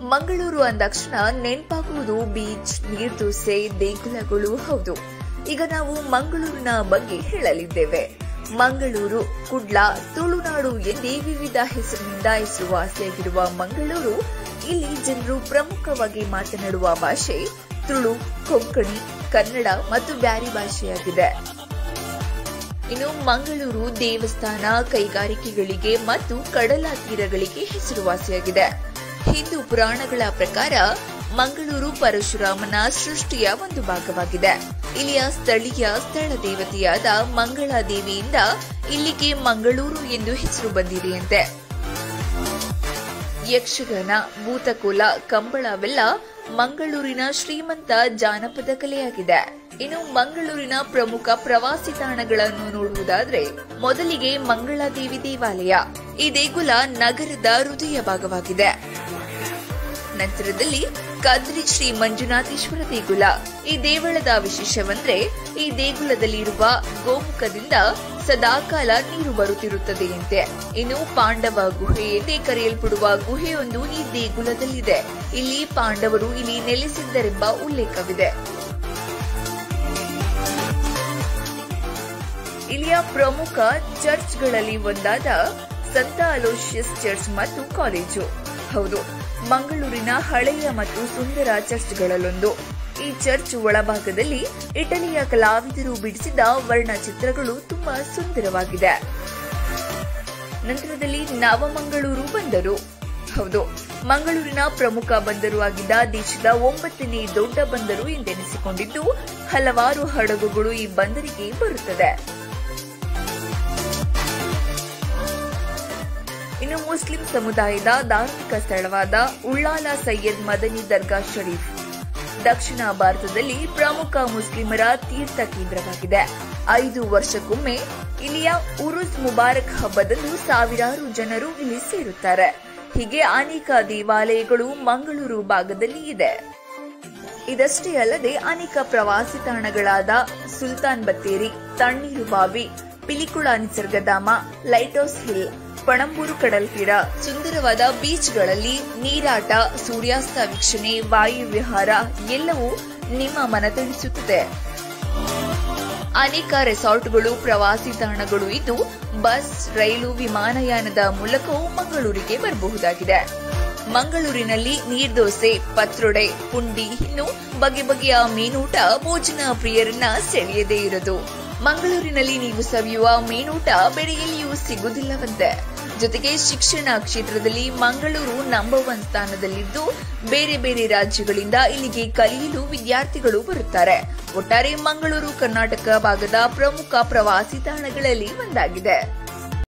ಮಂಗಳೂರು ಅಂದಾಕ್ಷಣ ನೆನಪಾಗುವುದು ಬೀಚ್ ನೀರ್ದೋಸೆ ದೇಗುಲಗಳು ಹೌದು ಈಗ ನಾವು ಮಂಗಳೂರಿನ ಬಗ್ಗೆ ಹೇಳಲಿದ್ದೇವೆ ಮಂಗಳೂರು ಕುಡ್ಲ ತುಳುನಾಡು ಎಂದೇ ವಿವಿಧ ಹೆಸರಿನಿಂದ ಹೆಸರುವಾಸಿಯಾಗಿರುವ ಮಂಗಳೂರು ಇಲ್ಲಿ ಜನರು ಪ್ರಮುಖವಾಗಿ ಮಾತನಾಡುವ ಭಾಷೆ ತುಳು ಕೊಂಕಣಿ ಕನ್ನಡ ಮತ್ತು ಬ್ಯಾರಿ ಭಾಷೆಯಾಗಿದೆ ಇನ್ನು ಮಂಗಳೂರು ದೇವಸ್ಥಾನ ಕೈಗಾರಿಕೆಗಳಿಗೆ ಮತ್ತು ಕಡಲ ತೀರಗಳಿಗೆ ಹೆಸರುವಾಸಿಯಾಗಿದೆ ಹಿಂದೂ ಪುರಾಣಗಳ ಪ್ರಕಾರ ಮಂಗಳೂರು ಪರಶುರಾಮನ ಸೃಷ್ಟಿಯ ಒಂದು ಭಾಗವಾಗಿದೆ ಇಲ್ಲಿಯ ಸ್ಥಳೀಯ ಸ್ಥಳ ದೇವತೆಯಾದ ಮಂಗಳಾದೇವಿಯಿಂದ ಇಲ್ಲಿಗೆ ಮಂಗಳೂರು ಎಂದು ಹೆಸರು ಬಂದಿದೆಯಂತೆ ಯಕ್ಷಗಾನ ಭೂತಕೋಲ ಕಂಬಳವೆಲ್ಲ ಮಂಗಳೂರಿನ ಶ್ರೀಮಂತ ಜಾನಪದ ಕಲೆಯಾಗಿದೆ ಇನ್ನು ಮಂಗಳೂರಿನ ಪ್ರಮುಖ ಪ್ರವಾಸಿ ತಾಣಗಳನ್ನು ನೋಡುವುದಾದ್ರೆ ಮೊದಲಿಗೆ ಮಂಗಳಾದೇವಿ ದೇವಾಲಯ ಈ ದೇಗುಲ ನಗರದ ಹೃದಯ ಭಾಗವಾಗಿದೆ ನಂತರದಲ್ಲಿ ಕದ್ರಿ ಶ್ರೀ ಮಂಜುನಾಥೇಶ್ವರ ದೇಗುಲ ಈ ದೇವಳದ ವಿಶೇಷವಂದ್ರೆ ಈ ದೇಗುಲದಲ್ಲಿರುವ ಗೋಮುಖದಿಂದ ಸದಾಕಾಲ ನೀರು ಬರುತ್ತಿರುತ್ತದೆಯಂತೆ ಇನ್ನು ಪಾಂಡವ ಗುಹೆ ಎಂದೇ ಕರೆಯಲ್ಪಡುವ ಗುಹೆಯೊಂದು ಈ ದೇಗುಲದಲ್ಲಿದೆ ಇಲ್ಲಿ ಪಾಂಡವರು ಇಲ್ಲಿ ನೆಲೆಸಿದ್ದರೆಂಬ ಉಲ್ಲೇಖವಿದೆ ಇಲ್ಲಿಯ ಪ್ರಮುಖ ಚರ್ಚ್ಗಳಲ್ಲಿ ಒಂದಾದ ಸಂತ ಅಲೋಷಿಯಸ್ ಚರ್ಚ್ ಮತ್ತು ಕಾಲೇಜು ಹೌದು ಮಂಗಳೂರಿನ ಹಳೆಯ ಮತ್ತು ಸುಂದರ ಚರ್ಚ್ಗಳಲ್ಲೊಂದು ಈ ಚರ್ಚ್ ಒಳಭಾಗದಲ್ಲಿ ಇಟಲಿಯ ಕಲಾವಿದರು ಬಿಡಿಸಿದ ವರ್ಣಚಿತ್ರಗಳು ತುಂಬಾ ಸುಂದರವಾಗಿದೆ ನಂತರದಲ್ಲಿ ನವಮಂಗಳೂರು ಬಂದರು ಹೌದು ಮಂಗಳೂರಿನ ಪ್ರಮುಖ ಬಂದರು ಆಗಿದ್ದ ದೇಶದ ಒಂಬತ್ತನೇ ದೊಡ್ಡ ಬಂದರು ಎಂದೆನಿಸಿಕೊಂಡಿದ್ದು ಹಲವಾರು ಹಡಗುಗಳು ಈ ಬಂದರಿಗೆ ಬರುತ್ತದೆ ಇನ್ನು ಮುಸ್ಲಿಂ ಸಮುದಾಯದ ಧಾರ್ಮಿಕ ಸ್ಥಳವಾದ ಉಳ್ಳಾಲ ಸೈಯದ್ ಮದನಿ ದರ್ಗಾ ಶರೀಫ್ ದಕ್ಷಿಣ ಭಾರತದಲ್ಲಿ ಪ್ರಮುಖ ಮುಸ್ಲಿಮರ ತೀರ್ಥ ಕೇಂದ್ರವಾಗಿದೆ ಐದು ವರ್ಷಕ್ಕೊಮ್ಮೆ ಇಲ್ಲಿಯ ಉರುಸ್ ಮುಬಾರಕ್ ಹಬ್ಬದಂದು ಸಾವಿರಾರು ಜನರು ಇಲ್ಲಿ ಸೇರುತ್ತಾರೆ ಹೀಗೆ ಅನೇಕ ದೇವಾಲಯಗಳು ಮಂಗಳೂರು ಭಾಗದಲ್ಲಿ ಇದೆ ಇದಷ್ಟೇ ಅಲ್ಲದೆ ಅನೇಕ ಪ್ರವಾಸಿ ತಾಣಗಳಾದ Sultan Battery Tannir Bavi Pilikula Nisargadhama lighthouse hill Panambur ಕಡಲ್ ತೀರ ಸುಂದರವಾದ ಬೀಚ್ಗಳಲ್ಲಿ ನೀರಾಟ ಸೂರ್ಯಾಸ್ತ ವೀಕ್ಷಣೆ ವಾಯು ವಿಹಾರ ಎಲ್ಲವೂ ನಿಮ್ಮ ಮನತಣಿಸುತ್ತದೆ ಅನೇಕ ರೆಸಾರ್ಟ್ಗಳು ಪ್ರವಾಸಿ ತಾಣಗಳು ಇದ್ದು ಬಸ್ ರೈಲು ವಿಮಾನಯಾನದ ಮೂಲಕವೂ ಮಂಗಳೂರಿಗೆ ಬರಬಹುದಾಗಿದೆ ಮಂಗಳೂರಿನಲ್ಲಿ ನೀರ್ದೋಸೆ ಪತ್ರೊಡೆ ಪುಂಡಿ ಇನ್ನು ಬಗೆ ಬಗೆಯ ಮೀನೂಟ ಭೋಜನ ಪ್ರಿಯರನ್ನ ಸೆಳೆಯದೇ ಇರದು ಮಂಗಳೂರಿನಲ್ಲಿ ನೀವು ಸವಿಯುವ ಮೀನೂಟ ಬೆಳೆಯಲ್ಲಿಯೂ ಸಿಗುವುದಿಲ್ಲವಂತೆ ಜೊತೆಗೆ ಶಿಕ್ಷಣ ಕ್ಷೇತ್ರದಲ್ಲಿ ಮಂಗಳೂರು ನಂಬರ್ ಒನ್ ಸ್ಥಾನದಲ್ಲಿದ್ದು ಬೇರೆ ಬೇರೆ ರಾಜ್ಯಗಳಿಂದ ಇಲ್ಲಿಗೆ ಕಲಿಯಲು ವಿದ್ಯಾರ್ಥಿಗಳು ಬರುತ್ತಾರೆ ಒಟ್ಟಾರೆ ಮಂಗಳೂರು ಕರ್ನಾಟಕ ಭಾಗದ ಪ್ರಮುಖ ಪ್ರವಾಸಿ ತಾಣಗಳಲ್ಲಿ ಒಂದಾಗಿದೆ